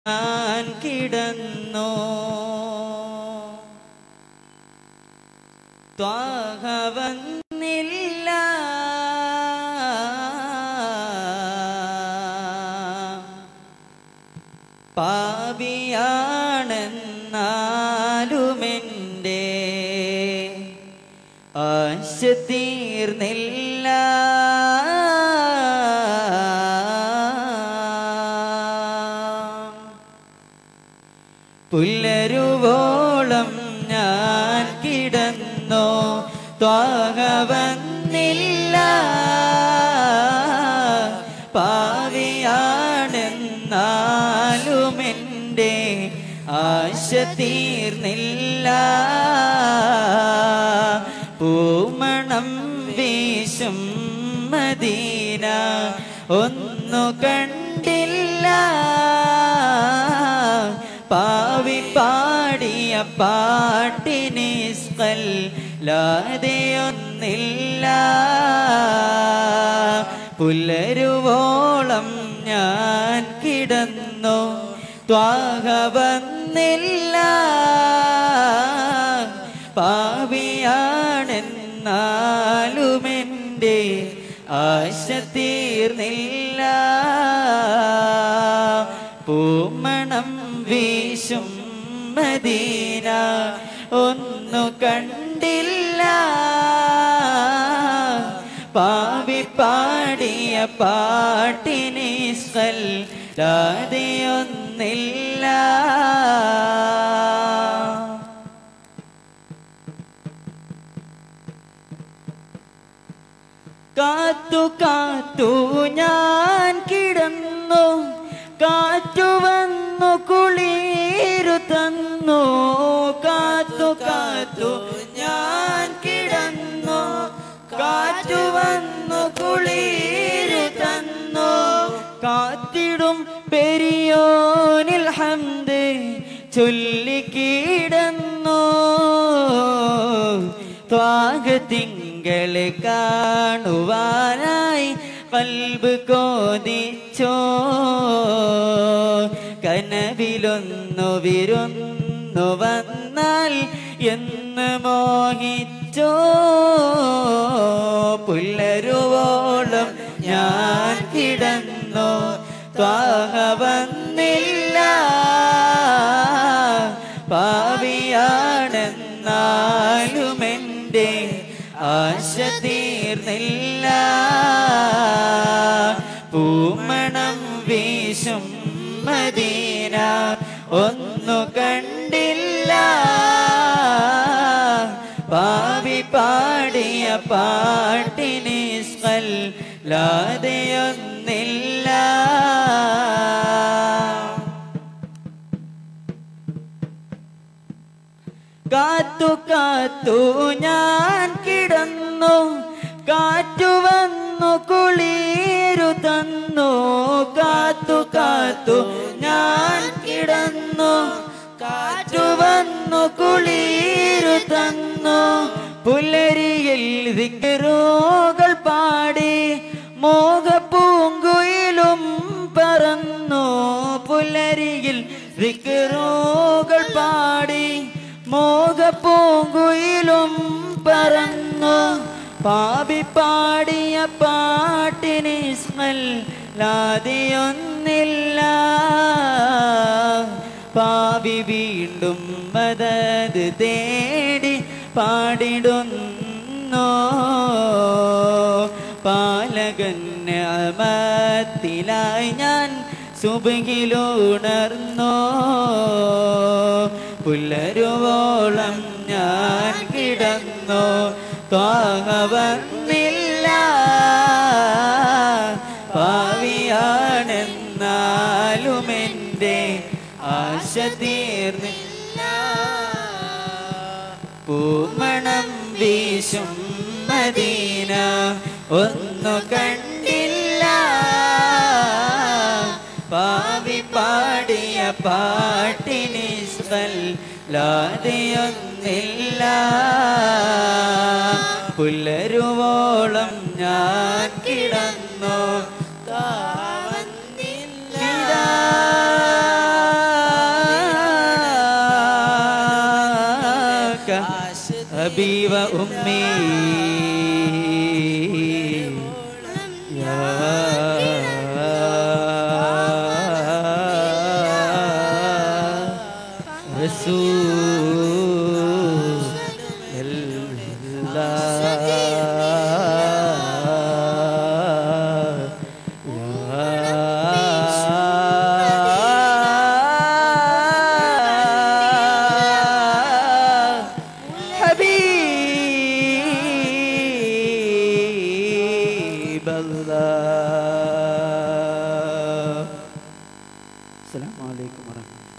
ഞാൻ കിടന്നു ത്വാഹ വന്നില്ല പാപിയാണെന്നാലുമെൻ്റെ ആശ തീർന്നില്ല പുല്ലരുവോളം ഞാൻ കിടന്നു ത്വാഹ വന്നില്ല പാവിയാണെന്നാലുമെൻ്റെ ആശ തീർന്നില്ല പൂമണം വീശും മദീന ഒന്നു കണ്ടില്ല പാവി പാടിയ പാട്ടിനിസ്കൽ ലാതെയൊന്നില്ല പുലരുവോളം ഞാൻ കിടന്നു ത്വാഹ വന്നില്ല പാവിയാണെന്നാലുമെൻ്റെ ആശ തീർന്നില്ല പൂമണം വീശും മദീന ഒന്നു കണ്ടില്ല പാവി പാടിയ പാട്ടിനിസ്കൽ ലാതെയൊന്നില്ല കാത്തു കാത്തു ഞാൻ കിടന്നു കാറ്റു വന്നു കുളിരു തന്നു കാത്തു കാത്തു ഞാൻ കിടന്നു കാറ്റു വന്നു കുളിരു തന്നു കാത്തിടും പെരിയോനിൽ ഹംദ് ചൊല്ലിക്കിടന്നു ത്വാഗ തിങ്കളെ കാണുവാനായി കൽബ് കോതിച്ചോ കനവിലൊന്നു വിരുന്നു വന്നാൽ എന്ന് മോഹിച്ചോ പുല്ലരുവോളം ഞാൻ കിടന്നു ത്വാഹ വന്നില്ല പാവിയാണെന്നാലുമെൻ്റെ ആശ തീർന്നില്ല പൂമണം വീശും മദീന ഒന്നു കണ്ടില്ല പാവി പാടിയ പാട്ടിനിസ്കൽ ലാതെയൊന്നില്ല കാത്തു കാത്തു ഞാൻ കിടന്നു കാറ്റു വന്നു കുളിരു തന്നു കാത്തു കാത്തു ഞാൻ കിടന്നു കാറ്റു വന്നു കുളിരു തന്നു പുലരിയിൽ ദിക്കറുകൾ പാടി മോഹപ്പൂങ്കുയിലും പറന്നു പുലരിയിൽ ദിക്കറുകൾ പാടി മോഹപ്പൂങ്കുയിലും പറന്നു പാപി പാടിയ പാട്ടിന് സ്മൽ ലാതിയൊന്നില്ല പാവി വീണ്ടും മദത് തേടി പാടിടുന്നു പാലകന് അമത്തിലായി ഞാൻ സുബിലുണർന്നു പുലരുവോളം ഞാൻ കിടന്നു ത്വാഹ വന്നില്ല പാവിയാണെന്നാലുമെൻ്റെ ആശ തീർന്നില്ല പൂമണം വീശും മദീന ഒന്നു കണ്ടില്ല പാവി പാടിയ പാട്ടിനിസ്കൽ ലാതെയൊന്നില്ല പുലരുവോളം ഞാൻ കിടന്നു താവന്നില്ല أبي وأمي يا رسول الله يا حبيب الله السلام عليكم ورحمة الله